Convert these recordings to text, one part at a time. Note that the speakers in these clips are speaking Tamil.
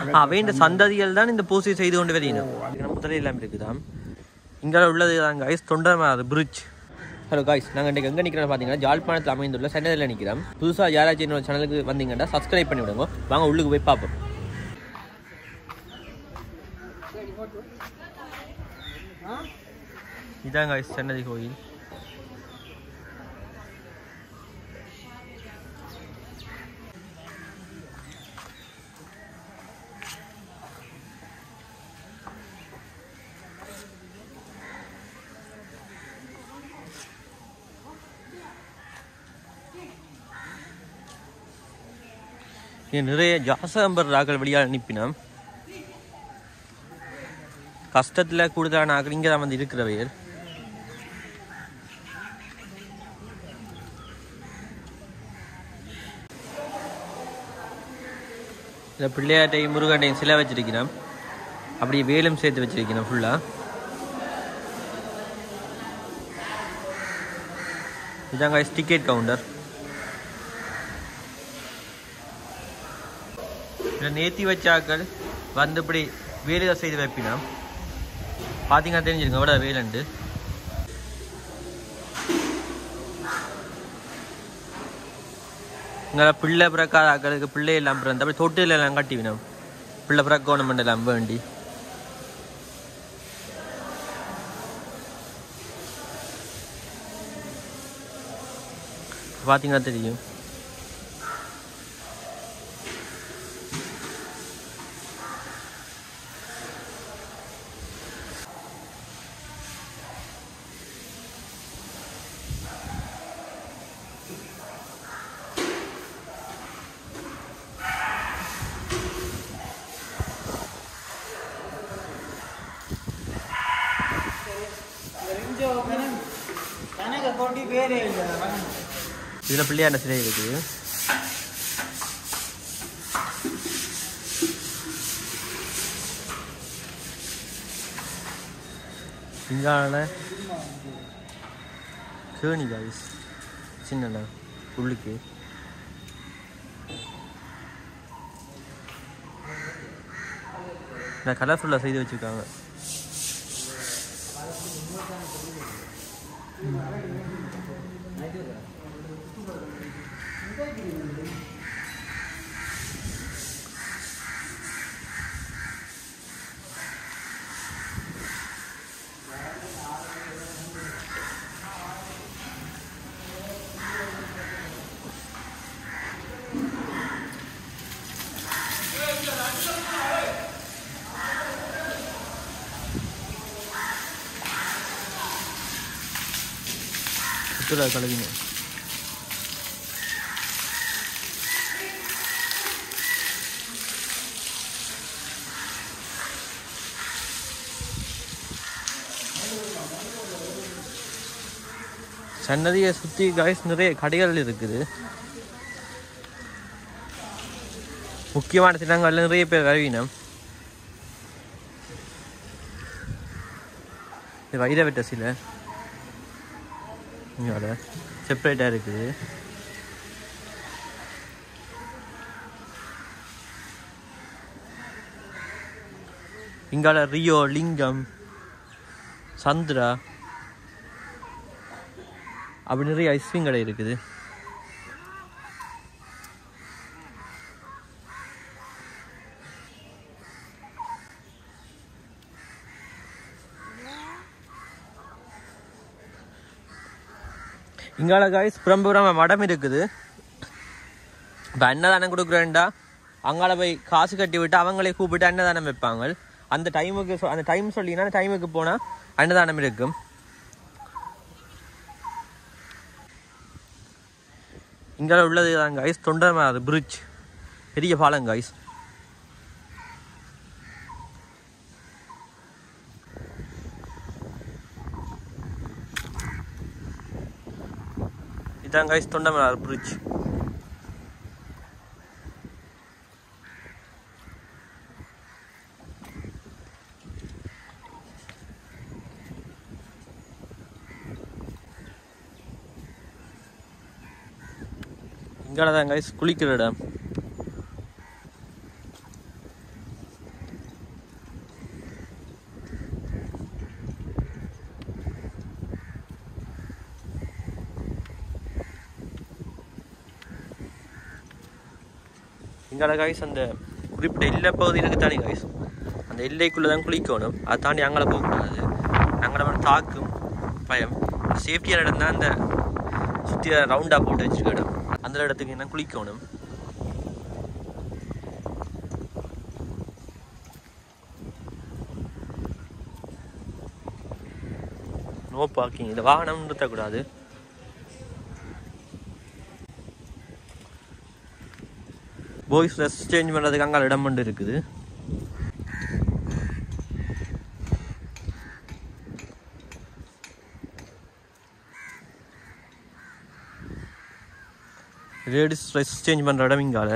அவையின் சந்ததிகள் தான் இந்த பூசையை செய்து கொண்டு வரணும் முதலே எல்லாம் இருக்குதாம் இங்கே உள்ளது தான் கைஸ் தொண்டமாறு பிரிட்ஜ் ஹலோ காய்ஸ் நாங்கள் இன்றைக்கு எங்கே நிற்கிறோம் பார்த்தீங்கன்னா ஜாழ்ப்பாணத்தில் அமைந்துள்ள சென்னையில் நிற்கிறோம் புதுசாக யாராச்சும் என்னோட சேனலுக்கு வந்தீங்கன்னா சப்ஸ்கிரைப் பண்ணி விடுங்க வாங்க உள்ளுக்கு போய் பார்ப்போம் இதான் காய்ஸ் சென்னதி கோயில் இங்க நிறைய ஜாசம்பர் ராக்கள் வெளியாக அனுப்பினோம் கஷ்டத்தில் கூடுதலான ஆக்கள் இங்கே தான் வந்து இருக்கிறவையர் இந்த பிள்ளையாட்டையும் முருகட்டையும் சிலை வச்சிருக்கிறோம் அப்படியே வேலும் சேர்த்து வச்சிருக்கிறோம் ஃபுல்லாக இதாங்க டிக்கெட் கவுண்டர் இதில் நேத்தி வச்சாக்கள் வந்து இப்படி வேலையை செய்து வைப்பினா பார்த்தீங்கன்னா தெரிஞ்சிருங்க எவ்வளோ வேலைண்டு இங்கே பிள்ளை பிறக்காத ஆக்களுக்கு பிள்ளை எல்லாம் பிறந்த அப்படி தொட்டில எல்லாம் கட்டிவினோம் பிள்ளை பிறக்கணும் எல்லாம் வேண்டி பார்த்தீங்கன்னா தெரியும் இதில் பிள்ளையாண்ட சிலை இருக்குது இங்கான கேணி காய்ஸ் சின்ன உள்ளுக்கு நான் கலர்ஃபுல்லாக செய்து வச்சுருக்காங்க சுற்றுலா கலவிங்க சன்னதியை சுற்றி காய்ஸ் நிறைய கடைகள் இருக்குது முக்கியமான சின்னங்கள் நிறைய பேர் வரவினம் இது வைர வெட்ட சிலை இங்கோட செப்பரேட்டாக இருக்குது இங்கால ரியோ லிங்கம் சந்திரா அப்படி நிறைய ஐஸ்கிரீம் கடை இருக்குது இங்கால காய்ஸ் புறம்புறம் மடம் இருக்குது இப்போ அன்னதானம் கொடுக்குறேன்டா அங்கால போய் காசு கட்டி விட்டு அவங்களே கூப்பிட்டு அன்னதானம் வைப்பாங்க அந்த டைமுக்கு சொ- அந்த டைம் சொல்லிங்கன்னா அந்த டைமுக்கு போனால் அன்னதானம் இருக்கும் இங்கே உள்ளது தான் காய்ஸ் தொண்டர் பிரிட்ஜ் பெரிய பாலம் காய்ஸ் இதான் காய்ஸ் தொண்டமனார் பிரிட்ஜ் இங்கே தான் காய்ஸ் குளிக்கிற இடம் இங்கால காய்ஸ் அந்த குறிப்பிட்ட எல்லை பகுதி இருக்கு தானே காய்ஸ் அந்த எல்லைக்குள்ளே தான் குளிக்கணும் அதை தாண்டி அங்கே போகக்கூடாது அங்கே வந்து தாக்கும் பயம் சேஃப்டியான இடம் தான் அந்த சுற்றி ரவுண்டாக போட்டு வச்சிருக்க இடம் அந்த இடத்துக்கு என்ன குளிக்கணும் நோ பார்க்கிங் இந்த வாகனம் நிறுத்தக்கூடாது பாய்ஸ் ட்ரெஸ் சேஞ்ச் பண்ணுறதுக்கு அங்கே இடம் மட்டும் இருக்குது லேடிஸ் ட்ரெஸ் சேஞ்ச் பண்ணுற இடம் இங்கால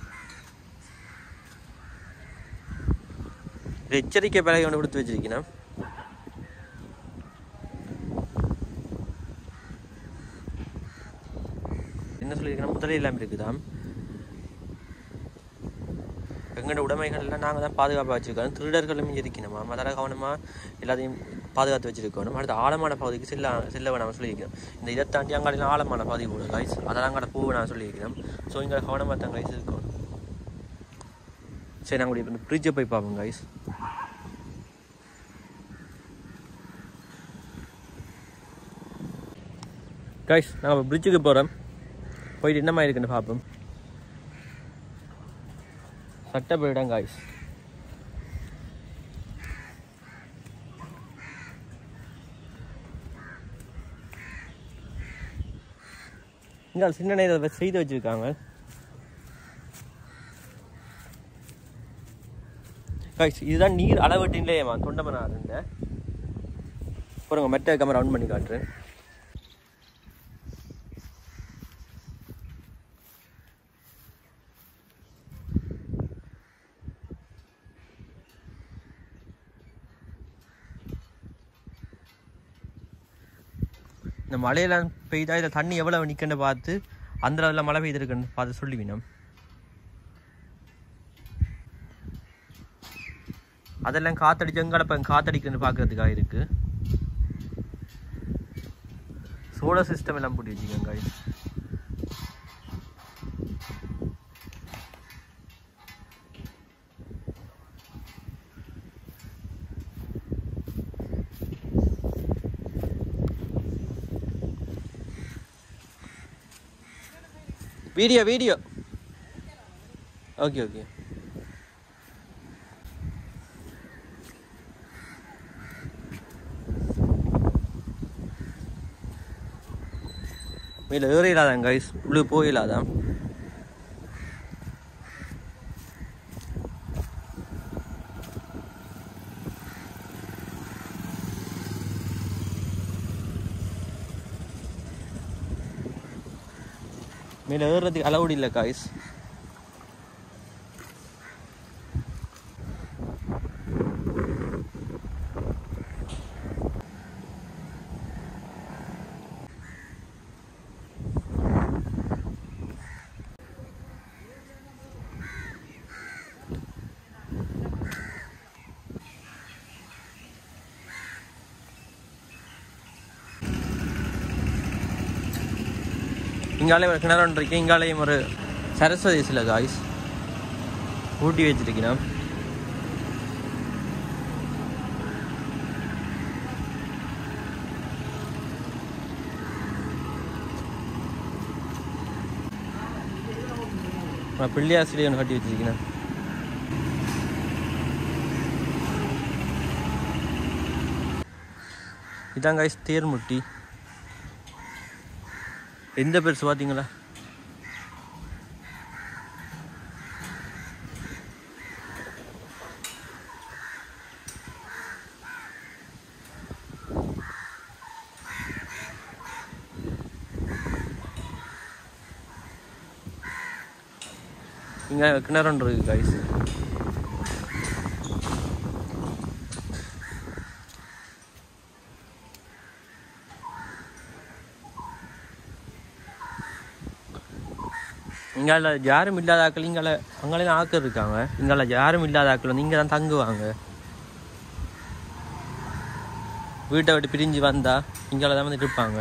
இது எச்சரிக்கை பலகை ஒன்று கொடுத்து வச்சிருக்கேன் என்ன சொல்லியிருக்கேன் முதலே இல்லாமல் இருக்குதாம் எங்களோட உடைமைகள் எல்லாம் நாங்கள் தான் பாதுகாப்பாக வச்சுருக்கோம் திருடர்களும் இருக்கணுமா அதனால் கவனமாக எல்லாத்தையும் பாதுகாத்து வச்சுருக்கணும் அடுத்து ஆழமான பகுதிக்கு செல்ல செல்ல வேணாம் சொல்லியிருக்கிறோம் இந்த இதை தாண்டி அங்கே ஆழமான பகுதி கூட கைஸ் அதெல்லாம் அங்கே பூ நான் சொல்லியிருக்கிறோம் ஸோ இங்கே கவனமாக தான் கைஸ் இருக்கணும் சரி நாங்கள் இப்போ இந்த ஃப்ரிட்ஜை போய் பார்ப்போம் கைஸ் கைஸ் நாங்கள் இப்போ பிரிட்ஜுக்கு போகிறோம் போயிட்டு என்னமா இருக்குன்னு பார்ப்போம் சட்டப்படிடம் காய்ஸ் இங்கே சின்ன நேரத்தில் செய்து வச்சுருக்காங்க காய்ஸ் இதுதான் நீர் அளவீட்டு நிலையமா தொண்டமனாருங்க பாருங்க மெட்ட கேமரா ஆன் பண்ணி காட்டுறேன் இந்த மழையெல்லாம் பெய்தா இதில் தண்ணி எவ்வளோ நிற்கன்னு பார்த்து அந்த அளவில் மழை பெய்திருக்குன்னு பார்த்து சொல்லுவினோம் அதெல்லாம் காத்தடிச்சு எங்கால இப்போ காத்தடிக்குன்னு பார்க்கறதுக்காக இருக்கு சோலார் சிஸ்டம் எல்லாம் போட்டு வச்சுக்கோங்க guys. Video video okay okay மேல ஏறிடாதான் கைஸ் உள்ளே போயிடாதான் மேல ஏறுறதுக்கு அலவுட் இல்லை காய்ஸ் இங்காலையும் ஒரு கிணறு ஒன்று இருக்கு இங்காலையும் ஒரு சரஸ்வதி சில காய்ஸ் ஊட்டி வச்சிருக்கிறேன் நான் பிள்ளையார் சிலை ஒன்று கட்டி வச்சிருக்கிறேன் இதான் காய்ஸ் தேர்முட்டி எந்த பெருசு பார்த்தீங்களா இங்கே கிணறு ஒன்று இருக்கு காய்ஸ் இங்கால யாரும் இல்லாத ஆக்கள் இங்கால அங்கெல்லாம் ஆக்கள் இருக்காங்க இங்கால யாரும் இல்லாத ஆக்கள் வந்து இங்கே தான் தங்குவாங்க வீட்டை விட்டு பிரிஞ்சு வந்தா இங்கால தான் வந்து இருப்பாங்க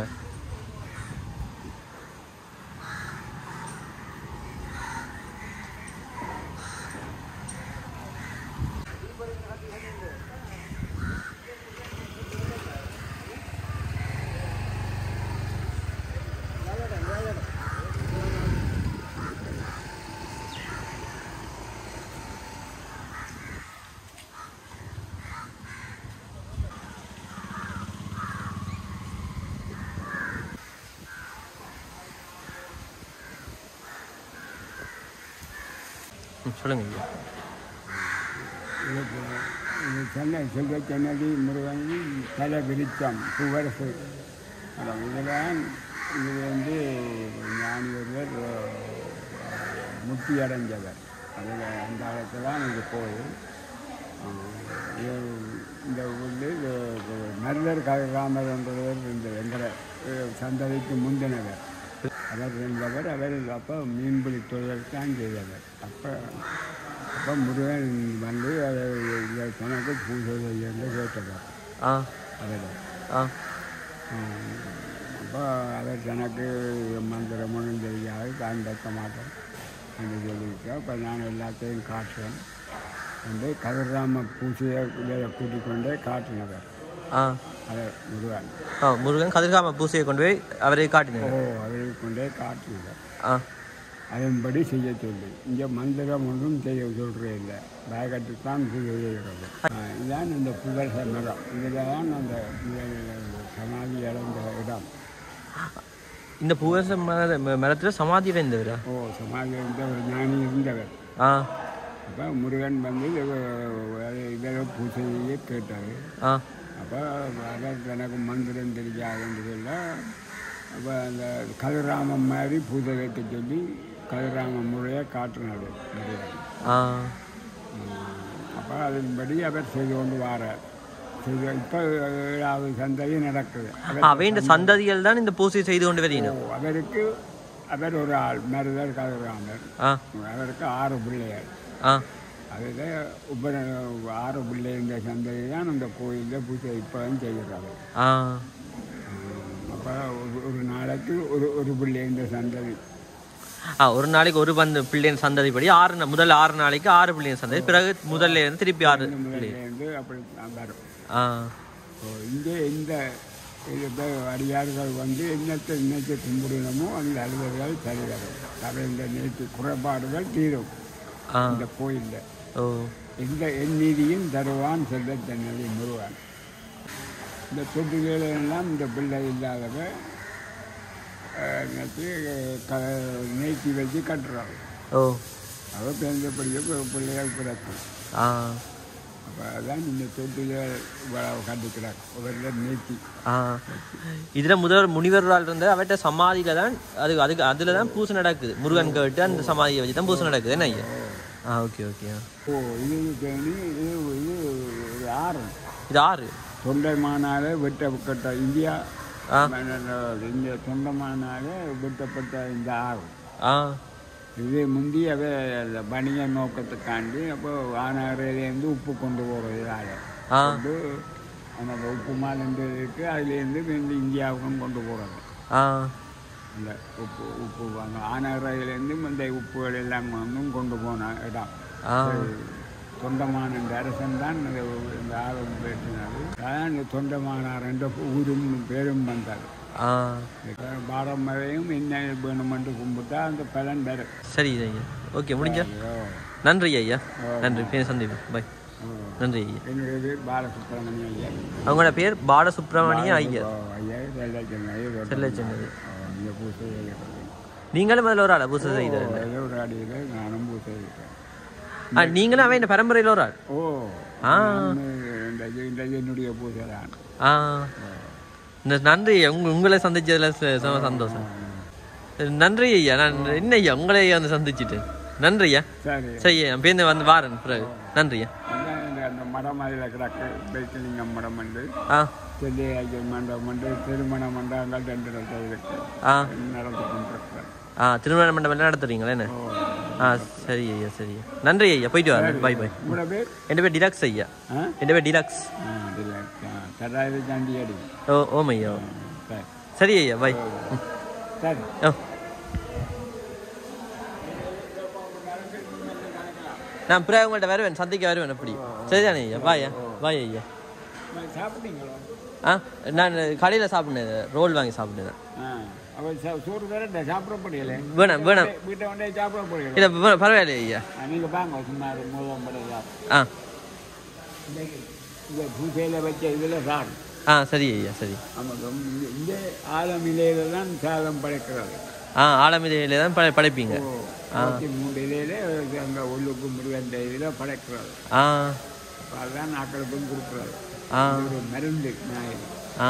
ம், சொல்லுங்க ஐயா இதுக்கு இது சென்னை செல்வ சென்னடி முருகன் தலை விருத்தம் புவரசு இதில் இது வந்து ஞானி ஒருவர் முக்தி அடைஞ்சவர் அதில் அந்த காலத்தில் தான் இது கோயில் ஆஹ், இது இந்த ஊரில் மருதர் கதிராமர் என்றவர் இந்த எங்களை சந்ததிக்கு முந்தினவர் அவர் இருந்தவர் அவர் அப்போ மீன்பிடி தொழில் தான் செய்தவர் அப்போ அப்போ முருகன் வந்து அதை இந்த தனக்கு பூஜை செய்யன்னு கேட்டவர் ஆ அவர் ஆ அப்போ அவர் தனக்கு மந்திரம் ஒன்றும் தெரியாது தான் வைக்க மாட்டேன் என்று சொல்லியிருக்கேன் அப்போ நான் எல்லாத்தையும் காட்டுறேன் வந்து கதிர்ராம பூசையை கூட்டிக் கொண்டே காட்டினவர் ஆ அவர் முருகன் ஆ முருகன் கதிர்காம பூசையை கொண்டு போய் அவரை ஓ காட்டினார் அவரை கொண்டே காட்டினவர் ஆ அதன்படி செய்ய சொல்லி இங்கே மந்திரம் ஒன்றும் செய்ய சொல்கிறே இல்லை பேகட்டு தான் பூஜை செய்கிறது ஆ, இதான் இந்த புகழ் மரம் இதில் தான் அந்த முதல் சமாதி இழந்த இடம் இந்த பூவரச மர மரத்தில் சமாதி அடைந்தவரா ஓ சமாதி இருந்த ஒரு ஞானி இருந்தவர் ஆ அப்போ முருகன் வந்து இதில் பூஜையே கேட்டார் ஆ அப்போ அவர் எனக்கு மந்திரம் தெரியாதுன்னு சொல்ல அப்போ அந்த கதிராமம் மாதிரி பூஜை வைக்க சொல்லி கதிராம முறையை காட்டினார் முருகன் ஆ அப்போ அதன்படி அவர் செய்து கொண்டு வாரார் செய்து இப்போ ஏழாவது சந்ததி நடக்குது அவர் அவையின் சந்ததிகள் தான் இந்த பூசை செய்து கொண்டு வரீங்க ஓ, அவருக்கு அவர் ஒரு ஆள் மருதர் கதிராமர் ஆ அவருக்கு ஆறு பிள்ளைகள் ஆ அதில் உப ஆறு பிள்ளைங்க சந்ததி தான் அந்த கோயிலில் பூஜை இப்போ தான் செய்கிறாங்க ஆ அப்போ ஒரு- ஒரு நாளைக்கு ஒரு ஒரு பிள்ளைங்க சந்ததி ஆ ஒரு நாளைக்கு ஒரு பந்து பிள்ளையின் சந்ததிப்படி ஆறு நா- முதல் ஆறு நாளைக்கு ஆறு பிள்ளையின் சந்ததி பிறகு முதல்ல இருந்து திருப்பி ஆறு பிள்ளை முதலேருந்து அப்படி தான் வரும் ஆ ஸோ இங்கே இந்த இது இப்போ அடியார்கள் வந்து என்னத்தை நினைச்சு கும்பிடணுமோ அந்த அலுவல்கள் சரி வரும் அவை இந்த நேற்று குறைபாடுகள் தீரும் ஆ இந்த கோயிலில் ஓ எந்த எந்நீதியும் தருவான் செல்ல தன்னதி முருகன் இந்த தொட்டில்கள் எல்லாம் இந்த பிள்ளை இல்லாதவ அஹ், நேற்று க நேர்த்தி வச்சு கட்டுறாங்க ஓ அவ பிறந்தபடியே பி- பிள்ளைகள் பிறக்கும் ஆ அப்போ அதான் இந்த தொட்டில்கள் இவ்வளவு கண்டுக்கிறார் ஒவ்வொரு நேர்த்தி ஆ இதுல முதல் முனிவரால் இருந்த அவர்கிட்ட சமாதியில தான் அது அதுக்கு அதுல தான் பூசை நடக்குது முருகன் கேட்டு அந்த சமாதியை வச்சு தான் பூசை நடக்குது என்ன ஐயா ஆ ஓகே ஓகே ஆ ஓ இது பேணி இது இது ஒரு ஆறு இது ஆறு தொண்டைமானால வெட்டப்பட்ட இந்தியா ஆ இந்த தொண்டமானால வெட்டப்பட்ட இந்த ஆறு ஆ இது முந்தி அவை அந்த வணிக நோக்கத்துக்காண்டி அப்போ வானகரையிலேருந்து உப்பு கொண்டு போகிறது ஆளை ஆ கொண்டு அந்த உப்பு மாலேருந்து இருக்கு அதுலேருந்து இந்த இந்தியாவுக்கும் கொண்டு போகிறது ஆ அந்த உப்பு உப்பு வாங்க ஆனகரையிலேருந்து இந்த உப்புகள் எல்லாம் வந்து கொண்டு போன இடம் ஆ தொண்டமான இந்த அரசன் தான் இந்த இந்த ஆர்வம் பேசினார் அதான் இந்த தொண்டமானார் என்ற ஊரும் பேரும் வந்தார் ஆ பாரம் வரையும் என்ன வேணுமென்று கும்பிட்டா அந்த பலன் வரும் சரி ஐயா ஓகே முடிஞ்சா ஐயோ. நன்றி ஐயா நன்றி பேர் சந்திப்போம் பை ஓ. நன்றி ஐயா என்னுடைய பேர் பாலசுப்ரமணிய ஐயா அவங்களோட பேர் பாலசுப்ரமணிய ஐயர் ஓ, ஐயா செல்ல சென்னை செல்ல சென்னது இங்கே பூசை நீங்களும் அதில் ஒரு ஆளா பூசை செய்தார் ஒரு அடியில் நானும் பூசை இருக்கேன் ஆ நீங்களும் அவன் இந்த பரம்பரையில் ஒரு ஆள் ஓ ஆ. நான் இந்த இந்த என்னுடைய பூசை தான் ஆ இந்த நன்றி ஐயா உங்க உங்களை சந்திச்சதுல ச- செம சந்தோஷம் நன்றி ஐயா நான் என்ன ஐயா உங்களை வந்து சந்திச்சிட்டு நன்றி ஐயா சரி சரி ஐயா நான் பேருந்து வந்து வாரேன் பிறகு நன்றி ஐயா அதான் இந்த அந்த மடம் அதில் கிடக்கு பைக்கலிங்கம் மடம் உண்டு ஆ செல்லியாஜி மண்டபம் உண்டு திருமண மண்டபங்கள் ரெண்டு இடத்துல இருக்கு ஆ நடந்து கொண்டிருக்கிறேன் ஆ திருமண மண்டபம் நடத்துறீங்களா என்ன ஓ ஆ சரி ஐயா சரி ஐயா நன்றி ஐயா போயிட்டு வரேன் பை பை உங்களோட பேர் என் பேர் டிலக்ஸ் ஐயா ஆ என் பேர் டிலக்ஸ் ஆ இல்லை தடாயிரத்தி தாண்டி அடி ஓ ஓம் ஐயா சரி சரி ஐயா பை சரி ஓ நான் பிறகு உங்கள்கிட்ட வருவேன் சந்திக்க வருவேன் அப்படி சரிதானே ஐயா பாய் பாய் ஐயா சாப்பிட்டீங்களோ ஆ நான் கடையில் சாப்பிட்டேன் ரோல் வாங்கி சாப்பிட்டேன் ஆ அப்போ சோறு வேற சாப்பிட முடியல வேணாம் வேணாம் வீட்டை கொண்டே சாப்பிட முடியல இல்லை ப- பரவாயில்ல ஐயா நீங்கள் வாங்க சும்மா ஒரு மூலம் படம் ஆ இந்த பூஜையில் வச்ச இதில் சாப்பிடும் ஆ சரி ஐயா சரி ஆமாம் இந்த ஆலம் இலையில தான் சாதம் படைக்கிறது ஆ ஆலமிதையில தான் படை படைப்பீங்க இருபத்தி மூணு இலையில அங்கே உள்ளுக்கு முருகன் இதில் படைக்கிறது ஆ அப்ப அதுதான் நாக்களுக்கும் கொடுக்குறது ஆ ஒரு மருந்து நாயில் ஆ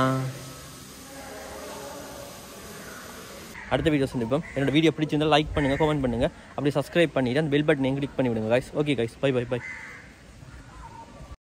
அடுத்த வீடியோ சந்திப்போம் என்னோட வீடியோ பிடிச்சிருந்தா லைக் பண்ணுங்க கமெண்ட் பண்ணுங்க அப்படி சப்ஸ்கிரைப் பண்ணிட்டு அந்த பெல் பட்டனை கிளிக் பண்ணி விடுங்க guys okay guys bye bye by